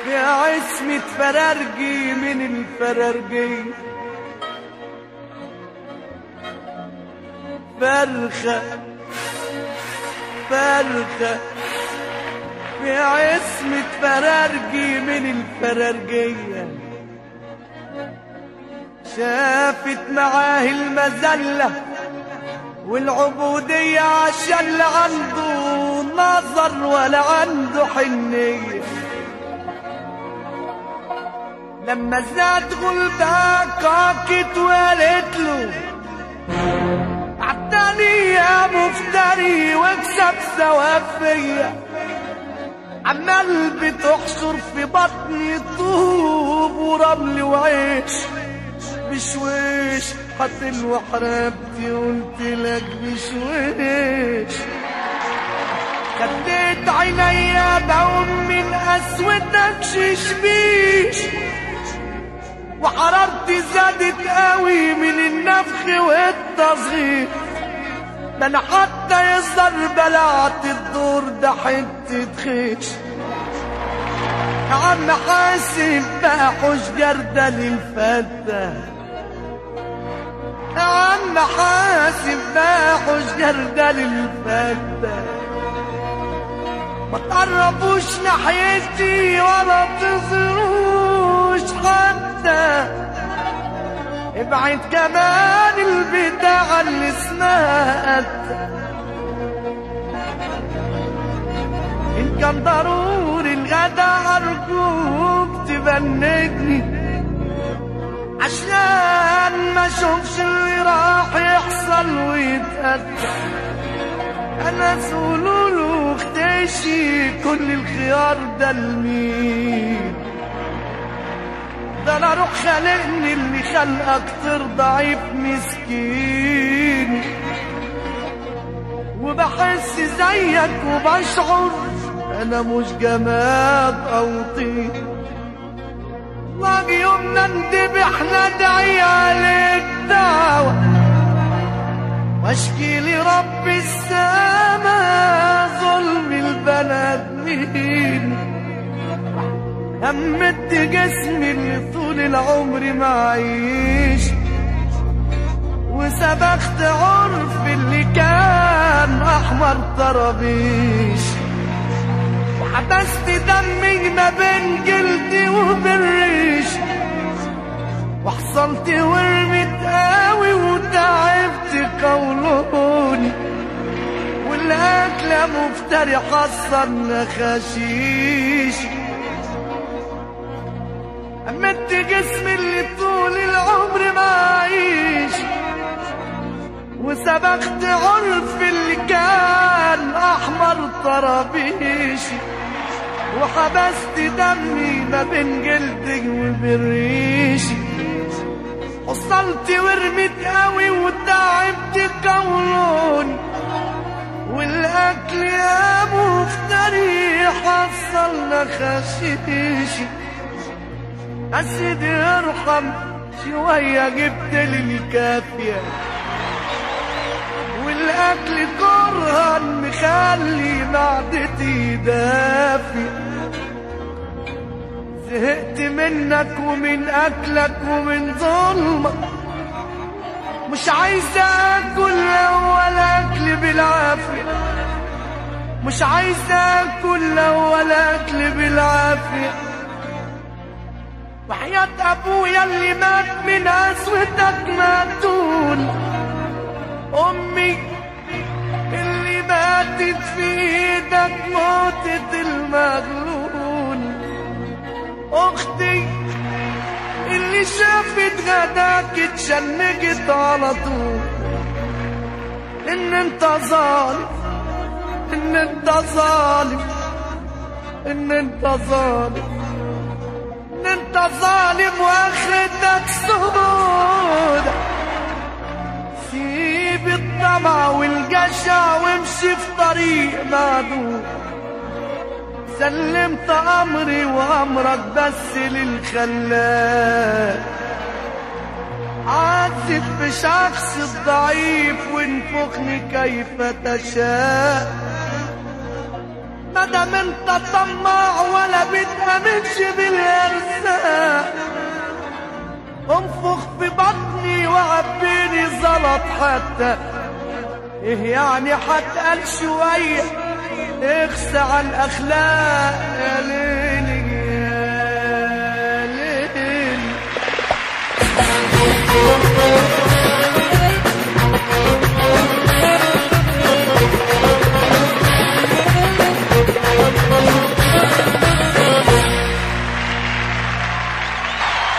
في عصمة فرارجي من الفرارجي فرخة فرخة في عصمة فرارجي من الفرارجية شافت معاه المذلة والعبودية عشان لا عنده نظر ولا عنده حنية لما زاد غلبها كاكت وقالت له عالتاني يا مفتري واكسب ثواب فيا عمال بتحشر في بطني طوب ورمل وعيش بشويش حتى وحربتي قلت لك بشويش خديت عينيا بعوم من اسودك ششبيش وحرارتي زادت قوي من النفخ والتصغير ده انا حتى يصدر بلعت الدور ده حتة خيش يا عم حاسب بقى حوش جردة للفتة يا عم حاسب بقى حوش جردة للفتة ما تقربوش ناحيتي ولا تظهروش حتى ابعد كمان البتاع اللي اسمها قتة ان كان ضروري الغدا ارجوك تبنجني عشان ما اشوفش اللي راح يحصل ويتأتى انا سولولو اختشي كل الخيار ده لمين ده انا روح خلقني اللي خلقك ضعيف مسكين وبحس زيك وبشعر انا مش جماد او طين لاقي يومنا ندبح ندعي عليك دعوه واشكي لرب السماء ظلم البنادمين همت جسمي اللي طول العمر معيش وسبخت عرف اللي كان احمر طرابيش وحبست دمي ما بين جلدي وبالريش وحصلت ورمت قوي وتعبت قولوني والاكله مفتري حصلنا خشيش أمدت جسمي اللي طول العمر معيش وسبقت عرف اللي كان أحمر طرابيشي وحبست دمي ما بين جلدي وبالريشي وصلت ورمت قوي وتعبت قولون والأكل يا مفتري حصلنا خشيشي أسيدي ارحم شوية جبت لي الكافية والأكل كرها مخلي معدتي دافي زهقت منك ومن أكلك ومن ظلمك مش عايز أكل ولا أكل بالعافية مش عايز أكل ولا أكل بالعافية وحياة أبويا اللي مات من قسوتك ماتون أمي اللي ماتت في إيدك موتة المغلول أختي اللي شافت غداك اتشنجت على طول إن أنت ظالم إن أنت ظالم إن أنت ظالم ان انت ظالم واخرتك سودة سيب الطمع والجشع وامشي في طريق معدود سلمت امري وامرك بس للخلاق عذب بشخص الضعيف وانفخني كيف تشاء مادام انت طماع ولا بدها تامنش بالارزاق انفخ في بطني وعبيني زلط حتى ايه يعني حتقل شوية اخسى على الاخلاق يا ليه